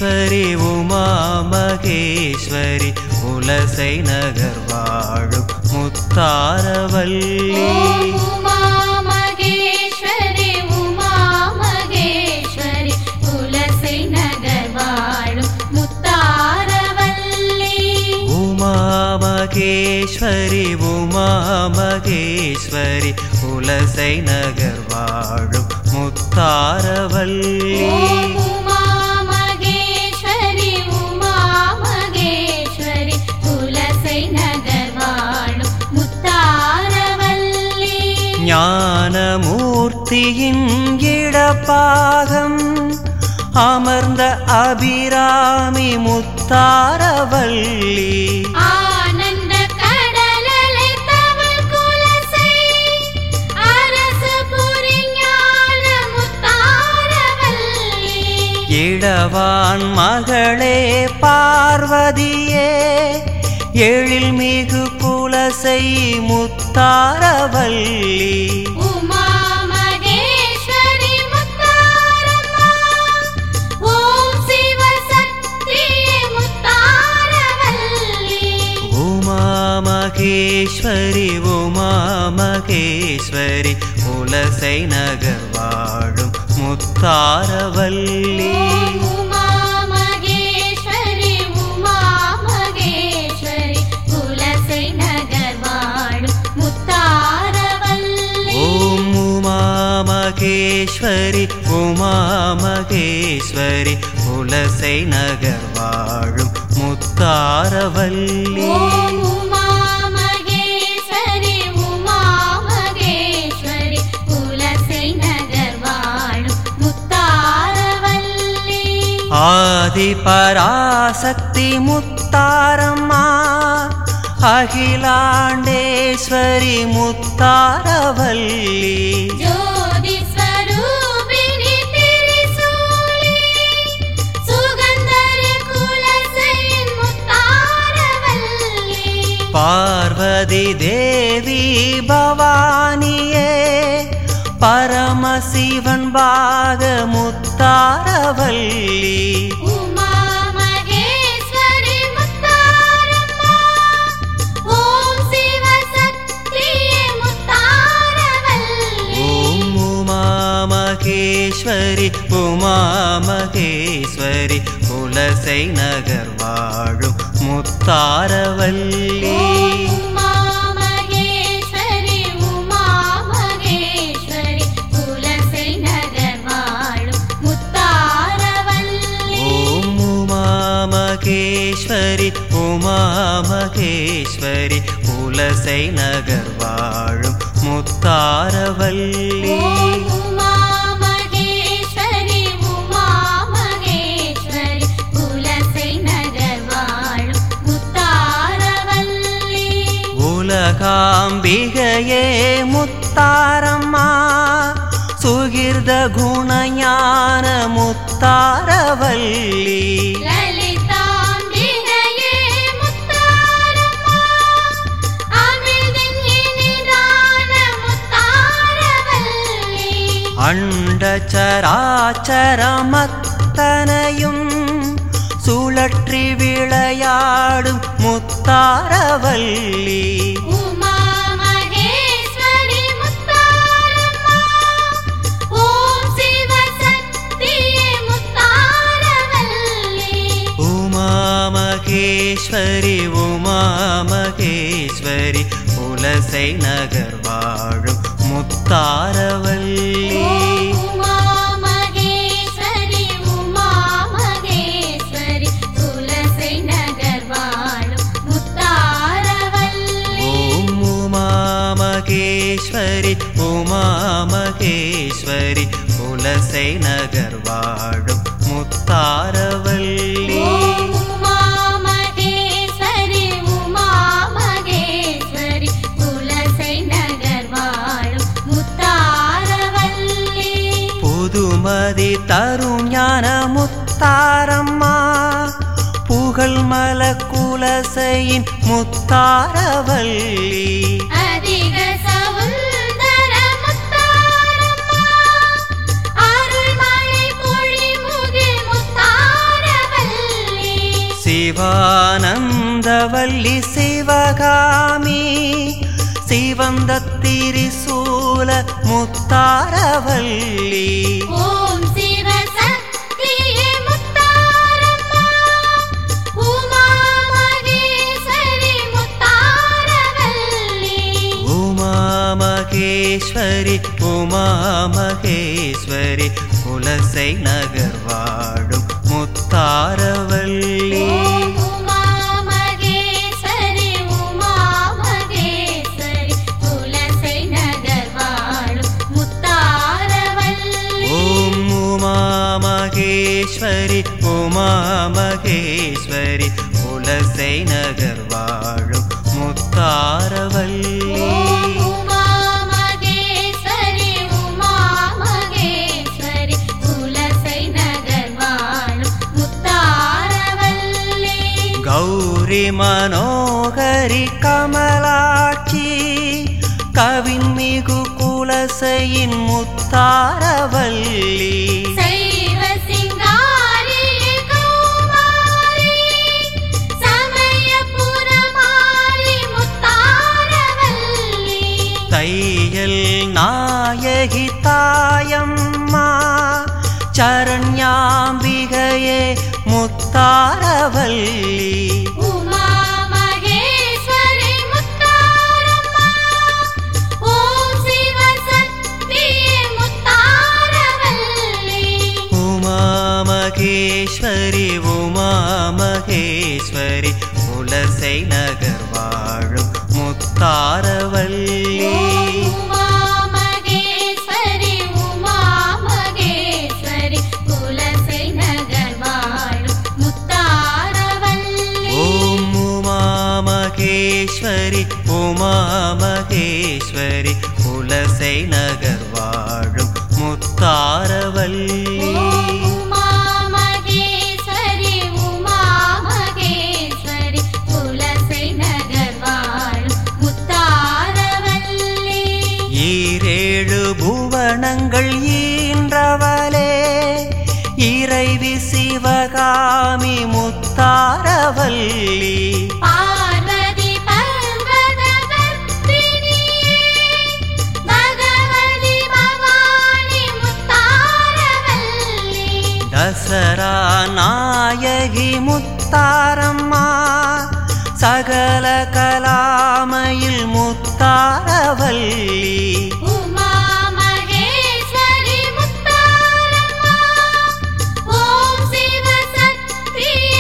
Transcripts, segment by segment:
மகேஸ்வரி உமா மகேஸ்வரி உலசை நகர் வாழும் முத்தாரவல்லி ஓம் உமா மகேஸ்வரி உமா மகேஸ்வரி துளசி நகர் வாழும் முத்தாரவல்லி உமா மகேஸ்வரி உமா மகேஸ்வரி உலசை நகர் வாழும் முத்தாரவல்லி ஓம் உமா மகேஸ்வரி உமா மகேஸ்வரி துளசி நகர் வாழும் முத்தாரவல்லி ஞானமூர்த்தியின் இடப்பாகம் அமர்ந்த அபிராமி முத்தாரவல்லி ஆனந்த கடலலை தவள் குலசை அரசு புரிஞான முத்தாரவல்லி இடவான் மகளே பார்வதியே எழில் மிகு புலசை முத்தாரவல்லி உமா மகேஸ்வரி முத்தாரம்மா ஓம் சிவசக்தியே முத்தாரவல்லி உமா மகேஸ்வரி உமா மகேஸ்வரி புலசை நகர் வாழும் முத்தாரவல்லி ஓம் உமா மகேஸ்வரி உமா மகேஸ்வரி குலசை நகர் வாழும் முத்தாரவல்லி ஓம் உமா மகேஸ்வரி உமா மகேஸ்வரி புலசை நகர் வாழும் முத்தாரவல்லி ஓம் உமா மகேஸ்வரி உமா மகேஸ்வரி குலசை நகர் வாழும் முத்தாரவல்லி ஆதி பராசக்தி முத்தாரம்மா அகிலாண்டேஸ்வரி முத்தாரவல்லி ஜோதி ஸ்வரூபிணி திரிசூலி சுகந்தர குலசையின் முத்தாரவல்லி பார்வதி தேவி பவானியே பரமசிவன் பாக முத்தாரவல்லி உமா மகேஸ்வரி முத்தாரம்மா ஓம் சிவசக்தியே முத்தாரவல்லி ஓம் உமா மகேஸ்வரி உமா மகேஸ்வரி புலசை நகர் வாழும் முத்தாரவல்லி ஓம் உமா மகேஸ்வரி உமா மகேஸ்வரி துளசி நகர் வாழும் முத்தாரவல்லி ஓம் உமா மகேஸ்வரி உமா மகேஸ்வரி புலசை நகர் வாழும் முத்தாரவல்லி ஓம் உமா மகேஸ்வரி உமா மகேஸ்வரி துளசி நகர் வாழும் முத்தாரவல்லி உலகாம்பிகையே முத்தாரம்மா சுகிர்த குணஞான முத்தாரவல்லி லலிதாம்பிகையே முத்தாரம்மா அமிர்தின் இனிதான முத்தாரவல்லி அண்ட சராச்சரமத்தனையும் சுழற்றி விளையாடும் முத்தாரவல்லி உமா மகேஸ்வரி முத்தாரம்மா ஓம் சிவசக்தியே முத்தாரவல்லி உமா மகேஸ்வரி உமா மகேஸ்வரி புலசை நகர் வாழும் முத்தாரவல்லி ஓம் உமா மகேஸ்வரி உமா மகேஸ்வரி துளசி நகர் வாழும் முத்தாரவல்லி ஓம் உமா மகேஸ்வரி உமா மகேஸ்வரி புலசை நகர் வாழும் முத்தாரவல்லி ஓம் உமா மகேஸ்வரி உமா மகேஸ்வரி துளசி நகர் வாழும் முத்தாரவல்லி புதுமதி தரும் ஞான முத்தாரம்மா புகழ் மல குலசையின் முத்தாரவல்லி அதிக சவுந்தர முத்தாரம்மா அருள்மழை பொழிமுகில் முத்தாரவல்லி சிவானந்தவல்லி சிவகாமி சிவந்த திரிசூல முத்தாரவல்லி ஓம் சிவ சக்தியே முத்தாரம்மா உமா மகேஸ்வரி முத்தாரவல்லி உமா மகேஸ்வரி உமா மகேஸ்வரி குலசை நகர் வாழும் முத்தாரவல்லி ஓம் உமா மகேஸ்வரி உமா மகேஸ்வரி துளசை நகர் வாழும் முத்தாரவல்லி ஓம் உமா மகேஸ்வரி உமா மகேஸ்வரி குலசை நகர் வாழும் முத்தாரவல்லி ஓம் உமா மகேஸ்வரி உமா மகேஸ்வரி துளசை நகர் வாழும் முத்தாரவல்லி கௌரி மனோகரி கமலாட்சி கவின்மிகு குலசையின் முத்தாரவல்லி சைவ சிங்காரி கௌமாரி சமயபுரமாரி முத்தாரவல்லி தையல் நாயகி தாயம்மா சரண்யாம்பிகையே முத்தாரவல்லி உமா மகேஸ்வரி முத்தாரம்மா ஓம் சிவ சக்தியே முத்தாரவல்லி உமா மகேஸ்வரி உமா மகேஸ்வரி குலசை நகர் வாழும் முத்தாரவல்லி உமா மகேஸ்வரி உமா மகேஸ்வரி குலசை நகர் வாழும் முத்தாரவல்லி ஓம் உமா மகேஸ்வரி உமா மகேஸ்வரி குலசை நகர் வாழும் முத்தாரவல்லி உமா மகேஸ்வரி உமா மகேஸ்வரி குலசை நகர் வாழும் முத்தாரவல்லி ஈரேழு புவனங்கள் ஈன்றவளே இறைவி சிவகாமி முத்தாரவல்லி பார்வதி பர்வத வர்த்தினியே பகவதி பவானி முத்தாரவல்லி தசரா நாயகி முத்தாரம்மா சகல கலாமையில் முத்தாரவல்லி உமா மகேஸ்வரி முத்தாரம்மா ஓம் சிவ சக்தியே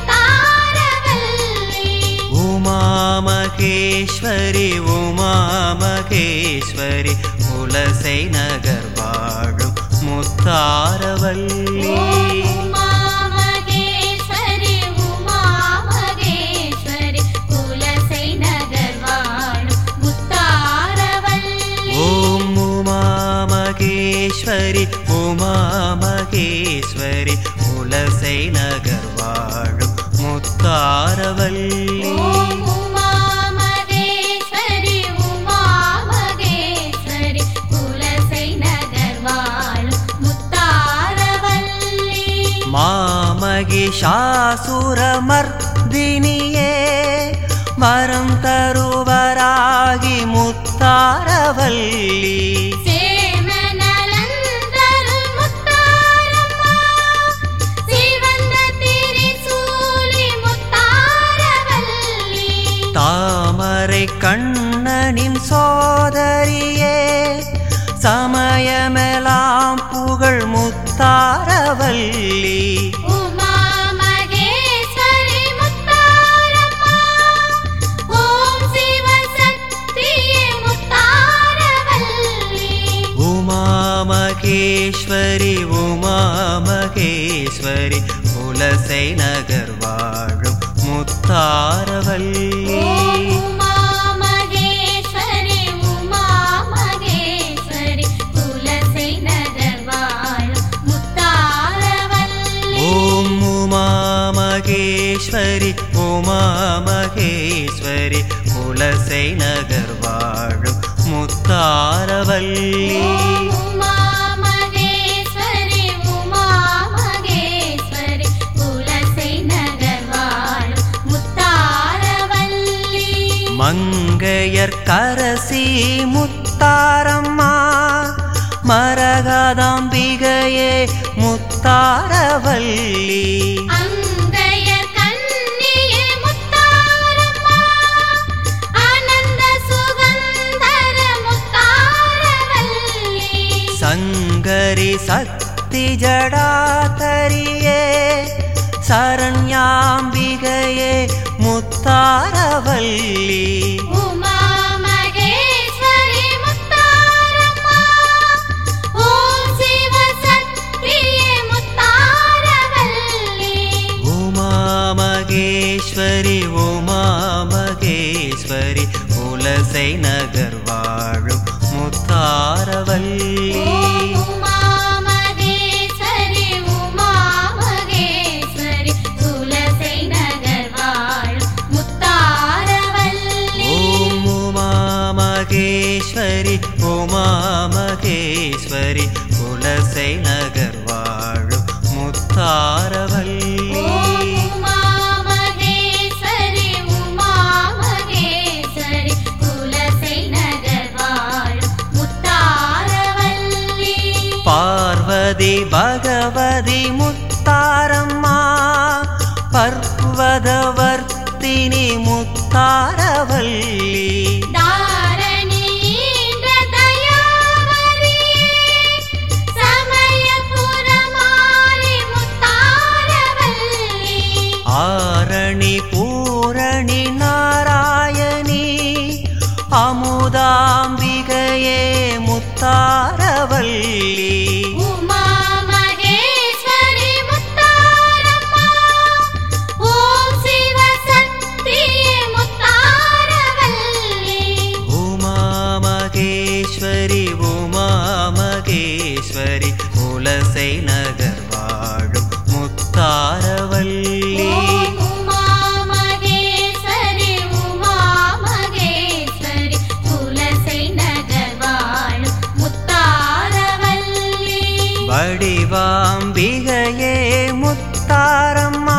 முத்தாரவல்லி உமா மகேஸ்வரி உமா மகேஸ்வரி குலசை நகர் வாழும் முத்தாரவல்லி உமா மகேஸ்வரி உமா மகேஸ்வரி குலசை நகர் வாழும் முத்தாரவல்லி ஓம் உமா மகேஸ்வரி உமா மகேஸ்வரி குலசை நகர் வாழும் முத்தாரவல்லி ஓம் உமா மகேஸ்வரி உமா மகேஸ்வரி குலசை நகர் வாழும் முத்தாரவல்லி மாமகிஷாசுரமர்தினியே வரம் தருவராகி முத்தாரவல்லி சேமநலந்தரும் முத்தாரம்மா சிவந்த திரிசூலி முத்தாரவல்லி தாமரை கண்ணனின் சோதரியே சமயமெல்லாம் புகழ் முத்தாரவல்லி உமா மகேஸ்வரி முத்தாரம்மா ஓம் சிவ சக்தியே முத்தாரவல்லி உமா மகேஸ்வரி உமா மகேஸ்வரி குலசை நகர் வாழும் முத்தாரவல்லி ஓம் உமா மகேஸ்வரி உமா மகேஸ்வரி குலசை நகர் வாழும் முத்தாரவல்லி ஓம் உமா மகேஸ்வரி உமா மகேஸ்வரி குலசை நகர் வாழும் முத்தாரவல்லி ஓம் உமா மகேஸ்வரி உமா மகேஸ்வரி குலசை நகர் வாழும் மங்கையர் கரசி முத்தாரம்மா மரகதாம்பிகையே முத்தாரவல்லி அங்கைய கண்ணியே முத்தாரம்மா ஆனந்த சுகந்தர முத்தாரவல்லி சங்கரி சக்தி ஜடாதரியே சரண்யாம்பிகையே முத்தாரவல்லி உமா மகேஸ்வரி முத்தாரம்மா ஓம் சிவ சக்தியே முத்தாரவல்லி உமா மகேஸ்வரி உமா மகேஸ்வரி உலசை நகர் வாழும் முத்தாரவல்லி ஓம் உமா மகேஸ்வரி உமா மகேஸ்வரி துளசை நகர் வாழும் முத்தாரவல்லி ஓம் உமா மகேஸ்வரி உமா மகேஸ்வரி உலசை நகர் வாழும் முத்தாரவல்லி ஓம் உமா மகேஸ்வரி உமா மகேஸ்வரி துளசை நகர் வாழும் முத்தாரவல்லி பார்வதி பகவதி முத்தாரம்மா பர்வதவர்த்தினி முத்தாரவல்லி தாரணீன்ற தயாவரியே சமயபுரமாரி முத்தாரவல்லி ஆரணி பூரணி நாராயணி அமுதாம்பிகையே முத்தாரவல்லி உமா மகேஸ்வரி முத்தாரம்மா ஓம் சிவ சக்தியே முத்தாரவல்லி உமா மகேஸ்வரி உமா மகேஸ்வரி உலசை நகர் வாழும் முத்தாரவல்லி ஓம் உமா மகேஸ்வரி உமா மகேஸ்வரி துளசை நகர் வாழும் முத்தாரவல்லி வடிவாம்பிகையே முத்தாரம்மா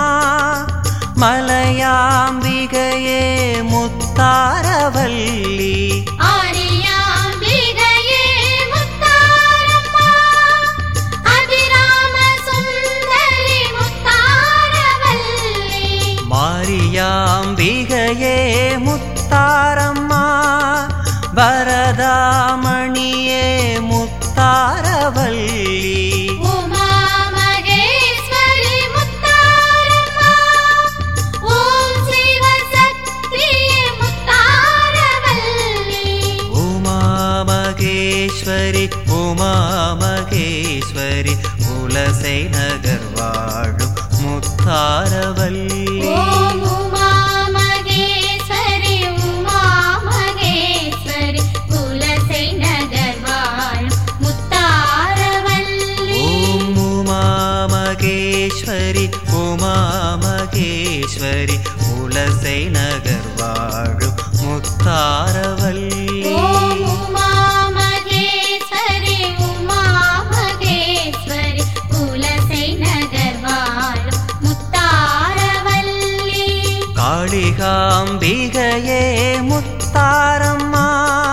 மலையாம்பிகையே முத்தாரவல்லி ஆரியாம்பிகையே முத்தாரம்மா அபிராம சுந்தரி முத்தாரவல்லி மாரியாம்பிகையே முத்தாரம்மா வரதாமணியே முத்தாரவல்லி உமா மகேஸ்வரி முத்தாரம்மா ஓம் சிவ சக்தியே முத்தாரவல்லி உமா மகேஸ்வரி உமா மகேஸ்வரி உலசை நகர் வாழும் முத்தாரவல்லி ஓம் உமா மகேஸ்வரி உமா மகேஸ்வரி குலசை நகர் வாழும் முத்தாரவல்லி ஓம் உமா மகேஸ்வரி உமா மகேஸ்வரி உலசை நகர் வாழும் முத்தாரவல்லி ஓம் உமா மகேஸ்வரி உமா மகேஸ்வரி குலசை நகர் வாழும் முத்தாரவல்லி காளிகாம்பிகையே முத்தாரம்மா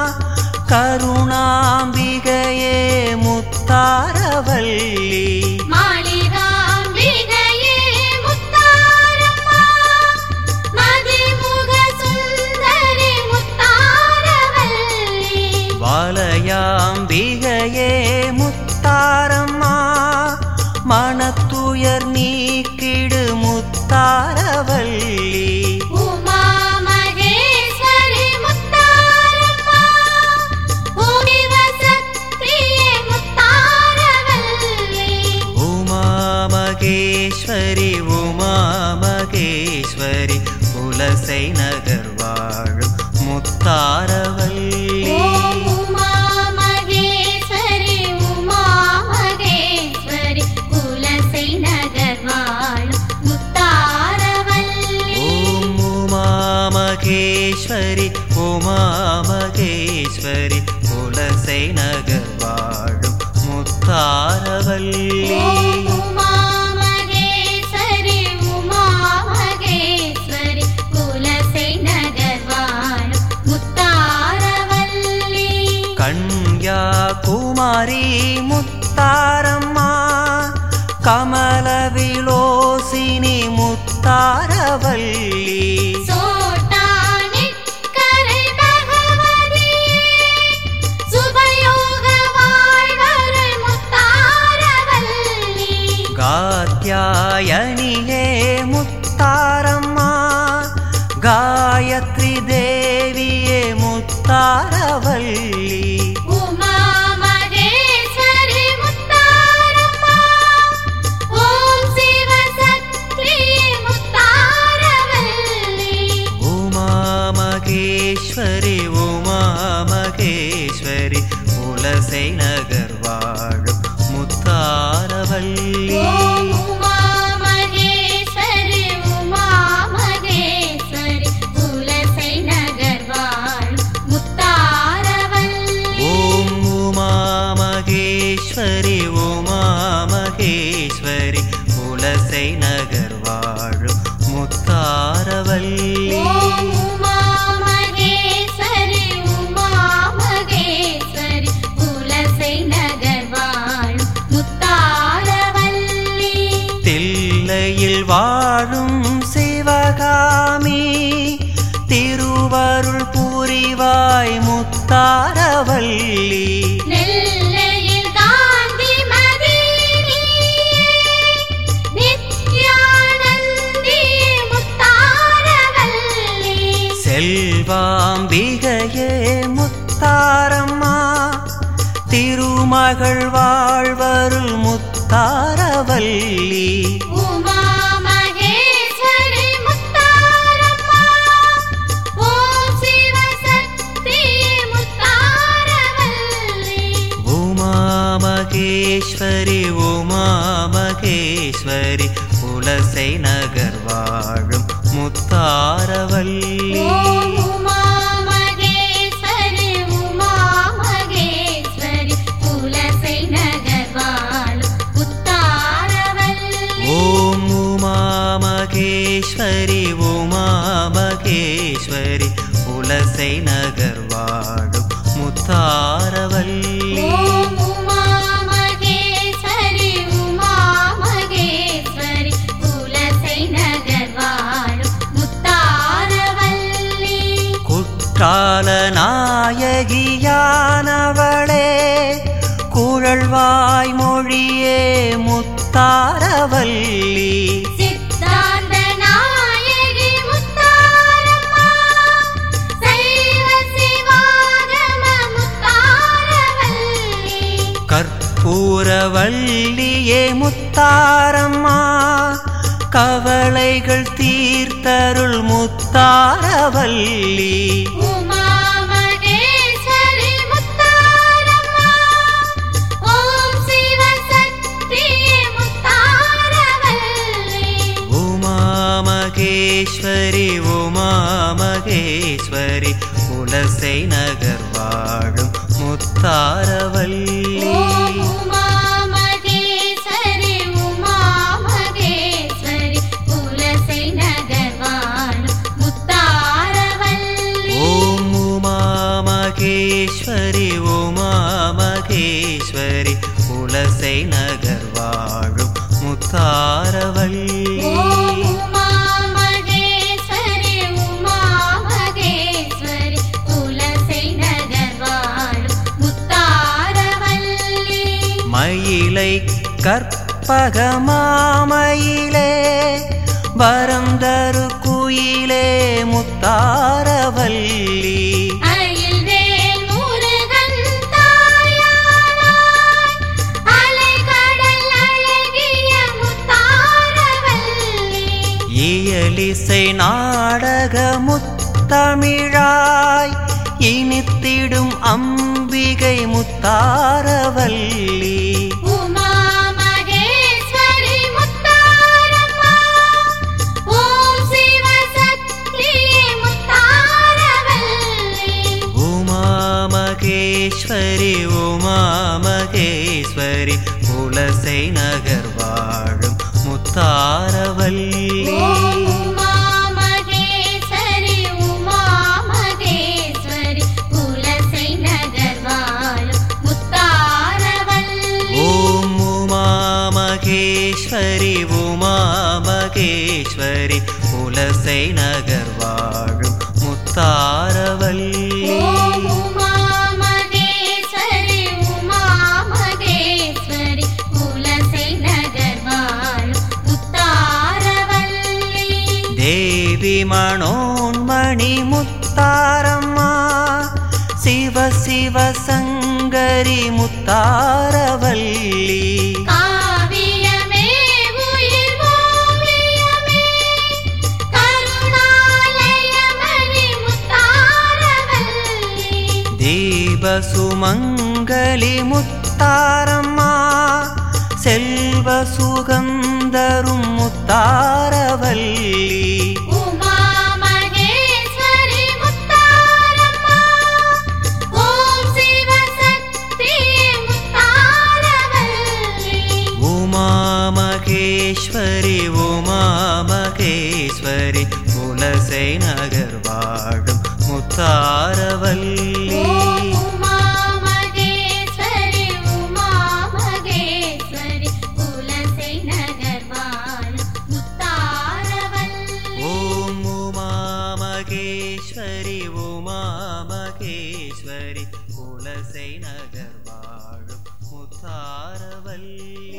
கருணாம்பிகையே முத்தாரவல்லி மாளிகாம்பிகையே முத்தாரம்மா மதிமுக சுந்தரி முத்தாரவல்லி வாலயாம்பிகையே முத்தாரம்மா மனத்துயர் நீக்கிடு முத்தாரவல்லி உமா மகேஸ்வரி முத்தாரம்மா ஓமிவ சக்தியே முத்தாரவல்லி உமா மகேஸ்வரி உமா மகேஸ்வரி உலசை நகர் வாழும் முத்தாரவல்லி ஓம் உமா மகேஸ்வரி உமா மகேஸ்வரி குலசை நகர் வாழும் முத்தாரவல்லி ஓம் உமா மகேஸ்வரி உமா மகேஸ்வரி குலசை நகர் வாழும் முத்தாரவல்லி ஓம் உமா மகேஸ்வரி உமா மகேஸ்வரி குலசை நகர் வாழும் காயத்ரி தேவியே முத்தாரவல்லி உமா மகேஸ்வரி முத்தாரம்மா ஓம் சிவசக்தி முத்தாரவல்லி உமா மகேஸ்வரி உமா மகேஸ்வரி உலசை நகர் வாழும் முத்தாரவல்லி ஓம் உமா மகேஸ்வரி உமா மகேஸ்வரி குலசை நகர் வாழும் முத்தாரவல்லி ஓம் உமா மகேஸ்வரி உமா மகேஸ்வரி உலசை நகர் வாழும் முத்தாரவல்லி ஓம் உமா மகேஸ்வரி உமா மகேஸ்வரி குலசை நகர் வாழும் முத்தாரவல்லி தில்லையில் வாழும் சிவகாமி திருவருள் புரிவாய் முத்தாரவல்லி நெல்லையில் காந்தி மதினியே நித்யானந்தி முத்தாரவல்லி செல்வாம்பிகையே முத்தாரம்மா திருமகள் வாழ்வருள் முத்தாரவல்லி உமா மகேஸ்வரி முத்தாரம்மா ஓம் சிவசக்தி முத்தாரவல்லி உமா மகேஸ்வரி உமா மகேஸ்வரி உலசை நகர் வாழும் முத்தாரவல்லி ஓம் உமா மகேஸ்வரி உமா மகேஸ்வரி குலசை நகர் வாழும் முத்தாரவல்லி ஓம் உமா மகேஸ்வரி உமா மகேஸ்வரி உலசை நகர் வாழும் முத்தாரவல்லி ஓம் உமா மகேஸ்வரி உமா மகேஸ்வரி குலசை நகர் வாழும் முத்தாரவல்லி குற்றால நாயகியானவளே குழல்வாய் மொழியே முத்தாரவல்லி சித்தாந்த நாயகி முத்தாரம்மா சைவ சிவாகம முத்தாரவல்லி கற்பூரவல்லியே முத்தாரம்மா கவலைகள் தீர்த்தருள் முத்தாரவல்லி உமா மகேஸ்வரி முத்தாரம்மா ஓம் சிவசக்தி முத்தாரவல்லி உமா மகேஸ்வரி உமா மகேஸ்வரி உலசை நகர் வாழும் முத்தாரவல்லி ஓம் உமா மகேஸ்வரி உமா மகேஸ்வரி குலசை நகர் வாழும் முத்தாரவல்லி ஓம் உமா மகேஸ்வரி உமா மகேஸ்வரி உலசை நகர் வாழும் முத்தாரவல்லி ஓம் உமா மகேஸ்வரி உமா மகேஸ்வரி குலசை நகர் வாழும் முத்தாரவல்லி மயிலை கற்பகமாமயிலே வரம் தரு குயிலே முத்தாரவல்லி அயில்வேல் முருகன் தாயானாய் அலைகடல் அழகிய முத்தாரவல்லி இயலிசை நாடக முத்தமிழாய் இனித்திடும் அம்பிகை முத்தாரவல்லி உமா மகேஸ்வரி முத்தாரம்மா ஓம் சிவசக்தி முத்தாரவல்லி உமா மகேஸ்வரி உமா மகேஸ்வரி உலசை நகர் வாழும் முத்தாரவல்லி ஓம் உமா மகேஸ்வரி உமா மகேஸ்வரி குலசை நகர் வாழும் முத்தாரவல்லி ஓம் உமா மகேஸ்வரி உமா மகேஸ்வரி உலசை நகர் வாழும் முத்தாரவல்லி ஓம் உமா மகேஸ்வரி உமா மகேஸ்வரி குலசை நகர் வாழும் முத்தாரவல்லி தேவி மனோன் மணி முத்தாரம்மா சிவ சிவ சங்கரி முத்தாரவல்லி காவியமே உயிர் ஓவியமே கருணாலயமணி முத்தாரவல்லி தீப சுமங்கலி முத்தாரம்மா செல்வ சுகந்தரும் முத்தாரவல்லி உமா மகேஸ்வரி முத்தாரம்மா ஓம் சிவசக்தி முத்தாரவல்லி உமா மகேஸ்வரி உமா மகேஸ்வரி குலசை நகர் வாழும் முத்தாரவல்லி ஓம் உமா மகேஸ்வரி உமா மகேஸ்வரி குலசை நகர் வாழும் முத்தாரவல்லி ஓம் உமா மகேஸ்வரி உமா மகேஸ்வரி குலசை நகர் வாழும் முத்தாரவல்லி